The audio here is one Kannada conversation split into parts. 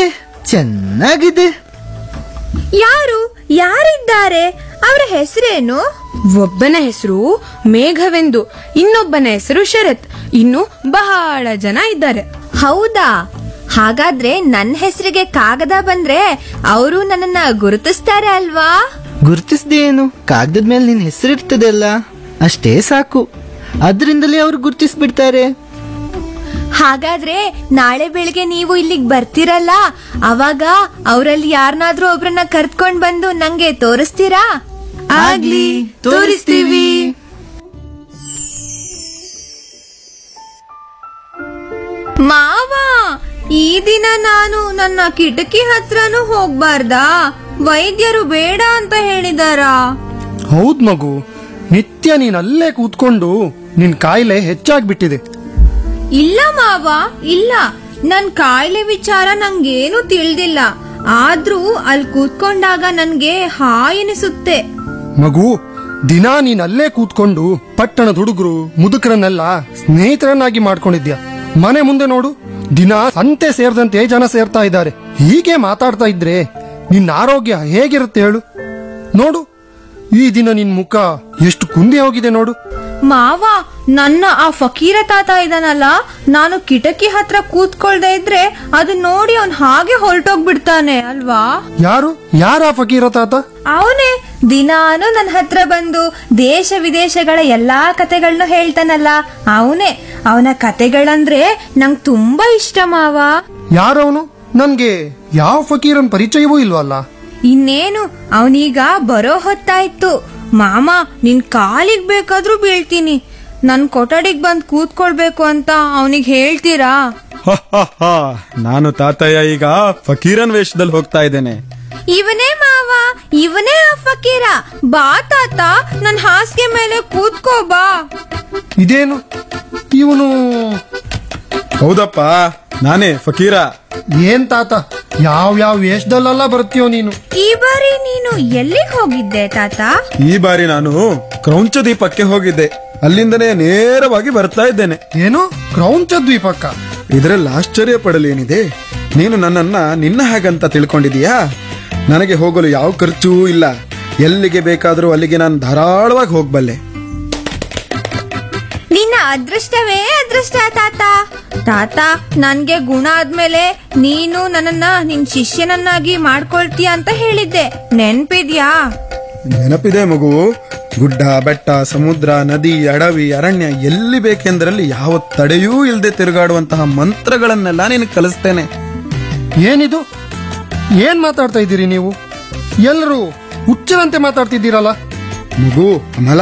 ಚೆನ್ನಾಗಿದೆ ಯಾರು ಯಾರಿದ್ದಾರೆ ಅವರ ಹೆಸರೇನು ಒಬ್ಬನ ಹೆಸರು ಮೇಘವೆಂದು ಇನ್ನೊಬ್ಬನ ಹೆಸರು ಶರತ್ ಇನ್ನು ಬಹಳ ಜನ ಇದ್ದಾರೆ ಹೌದಾ ಹಾಗಾದ್ರೆ ನನ್ನ ಹೆಸರಿಗೆ ಕಾಗದ ಬಂದ್ರೆ ಅವರು ನನ್ನನ್ನ ಗುರುತಿಸ್ತಾರೆ ಅಲ್ವಾ ಗುರುತಿಸ್ದೆ ಏನು ಕಾಗದದ ಮೇಲೆ ನಿನ್ ಹೆಸರಿರ್ತದೆ ಅಲ್ಲ ಅಷ್ಟೇ ಸಾಕು ಅದರಿಂದಲೇ ಅವ್ರು ಗುರುತಿಸ್ಬಿಡ್ತಾರೆ ಹಾಗಾದ್ರೆ ನಾಳೆ ಬೆಳಿಗ್ಗೆ ನೀವು ಇಲ್ಲಿಗೆ ಬರ್ತೀರಲ್ಲ ಅವಾಗ ಅವರಲ್ಲಿ ಯಾರನ್ನಾದ್ರೂ ಒಬ್ರನ್ನ ಕರ್ತ್ಕೊಂಡ್ ಬಂದು ನಂಗೆ ತೋರಿಸ್ತೀರಾ ಆಗ್ಲಿ ತೋರಿಸ್ತೀವಿ ಮಾವ ಈ ದಿನ ನಾನು ನನ್ನ ಕಿಟಕಿ ಹತ್ರನೂ ಹೋಗ್ಬಾರ್ದಾ ವೈದ್ಯರು ಬೇಡ ಅಂತ ಹೇಳಿದಾರಾ ಹೌದ್ ಮಗು ನಿತ್ಯ ನೀನ್ ಅಲ್ಲೇ ಕೂತ್ಕೊಂಡು ನಿನ್ ಕಾಯಿಲೆ ಹೆಚ್ಚಾಗ್ಬಿಟ್ಟಿದೆ ಇಲ್ಲ ಮಾವ ಇಲ್ಲ ನನ್ ಕಾಯಿಲೆ ವಿಚಾರ ನಂಗೇನು ತಿಳಿದಿಲ್ಲ ಆದ್ರೂ ಅಲ್ಲಿ ಕೂತ್ಕೊಂಡಾಗ ನನ್ಗೆ ಹಾಯ್ ಎನಿಸುತ್ತೆ ಮಗು ದಿನಾ ನೀನ್ ಅಲ್ಲೇ ಕೂತ್ಕೊಂಡು ಪಟ್ಟಣದ ಹುಡುಗರು ಮುದುಕರನ್ನೆಲ್ಲ ಸ್ನೇಹಿತರನ್ನಾಗಿ ಮಾಡ್ಕೊಂಡಿದ್ಯಾ ಮನೆ ಮುಂದೆ ನೋಡು ದಿನ ಸಂತೆ ಸೇರಿದಂತೆ ಜನ ಸೇರ್ತಾ ಇದ್ದಾರೆ ಹೀಗೆ ಮಾತಾಡ್ತಾ ಇದ್ರೆ ನಿನ್ನ ಆರೋಗ್ಯ ಹೇಗಿರುತ್ತೆ ಹೇಳು ನೋಡು ಈ ದಿನ ನಿನ್ ಮುಖ ಎಷ್ಟು ಕುಂದಿ ಹೋಗಿದೆ ನೋಡು ಮಾವ ನನ್ನ ಆ ಫಕೀರ ತಾತ ಇದಾನಲ್ಲ ನಾನು ಕಿಟಕಿ ಹತ್ರ ಕೂತ್ಕೊಳ್ದೆ ಇದ್ರೆ ಅದನ್ನ ನೋಡಿ ಅವ್ನ್ ಹಾಗೆ ಹೊರಟೋಗ್ಬಿಡ್ತಾನೆ ಅಲ್ವಾ ಯಾರು ಯಾರ ಫಕೀರ ತಾತ ಅವನೇ ದಿನಾನು ನನ್ನ ಹತ್ರ ಬಂದು ದೇಶ ವಿದೇಶಗಳ ಎಲ್ಲಾ ಕತೆಗಳನ್ನ ಹೇಳ್ತಾನಲ್ಲ ಅವನೇ ಅವನ ಕತೆಗಳಂದ್ರೆ ನಂಗ್ ತುಂಬಾ ಇಷ್ಟ ಮಾವ ಯಾರವನು ನನ್ಗೆ ಯಾವ ಫಕೀರನ್ ಪರಿಚಯವೂ ಇಲ್ವಲ್ಲ ಇನ್ನೇನು ಅವನೀಗ ಬರೋ ಹೊತ್ತಾಯ್ತು ಮಾಮ ನಿನ್ ಕಾಲಿಗ್ ಬೇಕಾದ್ರೂ ಬೀಳ್ತೀನಿ ನನ್ ಕೊಠಡಿಗ್ ಬಂದ್ ಕೂತ್ಕೊಳ್ಬೇಕು ಅಂತ ಅವನಿಗೆ ಹೇಳ್ತೀರಾ ನಾನು ತಾತಯ್ಯ ಈಗ ಫಕೀರನ್ ವೇಷದಲ್ಲಿ ಹೋಗ್ತಾ ಇದ್ದೇನೆ ಇವನೇ ಮಾವ ಇವನೇ ಆ ಫಕೀರ ಬಾ ತಾತ ನನ್ ಹಾಸಿಗೆ ಮೇಲೆ ಕೂತ್ಕೋ ಬಾ ಇದೇನು ಇವನು ಹೌದಪ್ಪ ನಾನೇ ಫಕೀರ ಏನ್ ತಾತ ಯಾವ ಯಾವ ವೇಷದಲ್ಲೆಲ್ಲ ಬರ್ತೀಯೋ ನೀನು ಈ ಬಾರಿ ನೀನು ಎಲ್ಲಿಗ್ ಹೋಗಿದ್ದೆ ತಾತ ಈ ಬಾರಿ ನಾನು ಕ್ರೌಂಚ ದೀಪಕ್ಕೆ ಹೋಗಿದ್ದೆ ಅಲ್ಲಿಂದನೇ ನೇರವಾಗಿ ಬರ್ತಾ ಇದ್ದೇನೆ ಏನು ಕ್ರೌಂಚ ದ್ವೀಪಕ್ಕ ಇದರಲ್ಲಿ ಆಶ್ಚರ್ಯ ಪಡಲು ಏನಿದೆ ನೀನು ನನ್ನನ್ನ ನಿನ್ನ ಹಾಗಂತ ತಿಳ್ಕೊಂಡಿದೀಯಾ ನನಗೆ ಹೋಗಲು ಯಾವ ಖರ್ಚೂ ಇಲ್ಲ ಎಲ್ಲಿಗೆ ಬೇಕಾದರೂ ಅಲ್ಲಿಗೆ ನಾನು ಧಾರಾಳವಾಗಿ ಹೋಗ್ಬಲ್ಲೆ ನಿನ್ನ ಅದೃಷ್ಟವೇ ಅದೃಷ್ಟ ತಾತ ತಾತ ನನ್ಗೆ ಗುಣ ಆದ್ಮೇಲೆ ನೀನು ನನ್ನನ್ನ ನಿನ್ ಶಿಷ್ಯನನ್ನಾಗಿ ಮಾಡ್ಕೊಳ್ತೀಯ ಅಂತ ಹೇಳಿದ್ದೆ ನೆನ್ಪಿದ್ಯಾ ನೆನಪಿದೆ ಮಗು ಗುಡ್ಡ ಬೆಟ್ಟ ಸಮುದ್ರ ನದಿ ಅಡವಿ ಅರಣ್ಯ ಎಲ್ಲಿ ಬೇಕೆಂದರಲ್ಲಿ ಯಾವ ತಡೆಯೂ ಇಲ್ಲದೆ ತಿರುಗಾಡುವಂತಹ ಮಂತ್ರಗಳನ್ನೆಲ್ಲ ನೀನು ಕಲಿಸ್ತೇನೆ ಏನಿದು ಏನ್ ಮಾತಾಡ್ತಾ ಇದ್ದೀರಿ ನೀವು ಎಲ್ಲರೂ ಹುಚ್ಚರಂತೆ ಮಾತಾಡ್ತಿದ್ದೀರಲ್ಲ ಮಗು ಅಮಲ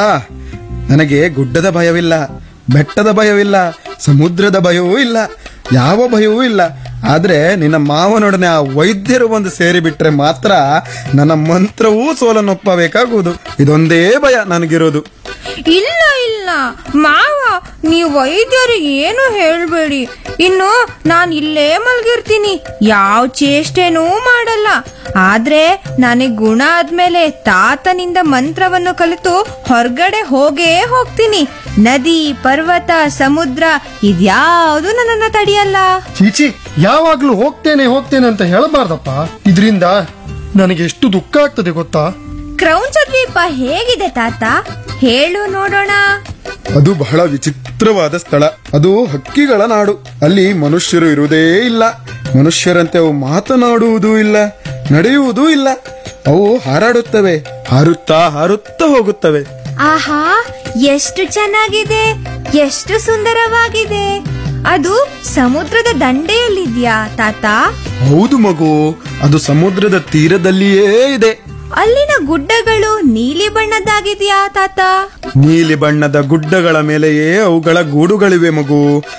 ನನಗೆ ಗುಡ್ಡದ ಭಯವಿಲ್ಲ ಬೆಟ್ಟದ ಭಯವಿಲ್ಲ ಸಮುದ್ರದ ಭಯವೂ ಇಲ್ಲ ಯಾವ ಭಯವೂ ಇಲ್ಲ ಆದ್ರೆ ನಿನ್ನ ಮಾವನೊಡನೆ ಆ ವೈದ್ಯರು ಒಂದು ಸೇರಿಬಿಟ್ರೆ ಮಾತ್ರ ನನ್ನ ಮಂತ್ರವೂ ಸೋಲನ್ನೊಪ್ಪಬೇಕಾಗುವುದು ಇದೊಂದೇ ಭಯ ನನಗಿರೋದು ಇಲ್ಲ ಇಲ್ಲ ಮಾವ ನೀವು ವೈದ್ಯರಿಗೆ ಏನು ಹೇಳ್ಬೇಡಿ ಇನ್ನು ನಾನ್ ಇಲ್ಲೇ ಮಲ್ಗಿರ್ತೀನಿ ಯಾವ ಚೇಷ್ಟೆನೂ ಮಾಡಲ್ಲ ಆದ್ರೆ ನನಗ್ ಗುಣ ಆದ್ಮೇಲೆ ತಾತನಿಂದ ಮಂತ್ರವನ್ನು ಕಲಿತು ಹೊರಗಡೆ ಹೋಗೇ ಹೋಗ್ತೀನಿ ನದಿ ಪರ್ವತ ಸಮುದ್ರ ಇದ್ಯಾವುದು ನನ್ನನ್ನ ತಡೆಯಲ್ಲ ಚೀಚಿ ಯಾವಾಗ್ಲೂ ಹೋಗ್ತೇನೆ ಹೋಗ್ತೇನೆ ಅಂತ ಹೇಳಬಾರ್ದಪ್ಪ ಇದರಿಂದ ನನಗೆ ಎಷ್ಟು ದುಃಖ ಆಗ್ತದೆ ಗೊತ್ತಾ ಕ್ರೌಂಚ ದ್ವೀಪ ಹೇಗಿದೆ ತಾತ ಹೇಳು ನೋಡೋಣ ಅದು ಬಹಳ ವಿಚಿತ್ರವಾದ ಸ್ಥಳ ಅದು ಹಕ್ಕಿಗಳ ನಾಡು ಅಲ್ಲಿ ಮನುಷ್ಯರು ಇರುವುದೇ ಇಲ್ಲ ಮನುಷ್ಯರಂತೆ ಅವು ಮಾತನಾಡುವುದೂ ಇಲ್ಲ ನಡೆಯುವುದೂ ಇಲ್ಲ ಅವು ಹಾರಾಡುತ್ತವೆ ಹಾರುತ್ತಾ ಹಾರುತ್ತಾ ಹೋಗುತ್ತವೆ ಆಹಾ ಎಷ್ಟು ಚೆನ್ನಾಗಿದೆ ಎಷ್ಟು ಸುಂದರವಾಗಿದೆ ಅದು ಸಮುದ್ರದ ದಂಡೆಯಲ್ಲಿದ್ಯಾ ತಾತ ಹೌದು ಮಗು ಅದು ಸಮುದ್ರದ ತೀರದಲ್ಲಿಯೇ ಇದೆ ಅಲ್ಲಿನ ಗುಡ್ಡಗಳು ನೀಲಿ ಬಣ್ಣದ್ದಾಗಿದ್ಯಾ ತಾತ ನೀಲಿ ಬಣ್ಣದ ಗುಡ್ಡಗಳ ಮೇಲೆಯೇ ಅವುಗಳ ಗೂಡುಗಳಿವೆ ಮಗು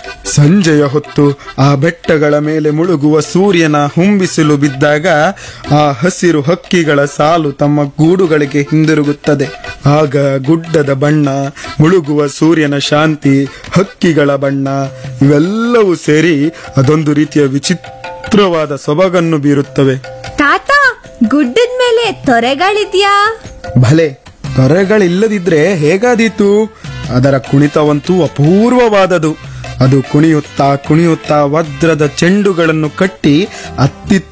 ಸಂಜೆಯ ಹೊತ್ತು ಆ ಬೆಟ್ಟಗಳ ಮೇಲೆ ಮುಳುಗುವ ಸೂರ್ಯನ ಹುಂಬಿಸಿಲು ಬಿದ್ದಾಗ ಆ ಹಸಿರು ಹಕ್ಕಿಗಳ ಸಾಲು ತಮ್ಮ ಗೂಡುಗಳಿಗೆ ಹಿಂದಿರುಗುತ್ತದೆ ಆಗ ಗುಡ್ಡದ ಬಣ್ಣ ಮುಳುಗುವ ಸೂರ್ಯನ ಶಾಂತಿ ಹಕ್ಕಿಗಳ ಬಣ್ಣ ಇವೆಲ್ಲವೂ ಸೇರಿ ಅದೊಂದು ರೀತಿಯ ವಿಚಿತ್ರವಾದ ಸೊಬಗನ್ನು ಬೀರುತ್ತವೆ ತಾತ ಗುಡ್ಡದ ಮೇಲೆ ತೊರೆಗಳಿದ್ಯಾ ಭಲೆ ತೊರೆಗಳಿಲ್ಲದಿದ್ರೆ ಹೇಗಾದೀತು ಅದರ ಕುಣಿತವಂತೂ ಅಪೂರ್ವವಾದದು ಅದು ಕುಣಿಯುತ್ತಾ ಕುಣಿಯುತ್ತಾ ವಜ್ರದ ಚೆಂಡುಗಳನ್ನು ಕಟ್ಟಿ ಅತ್ತಿ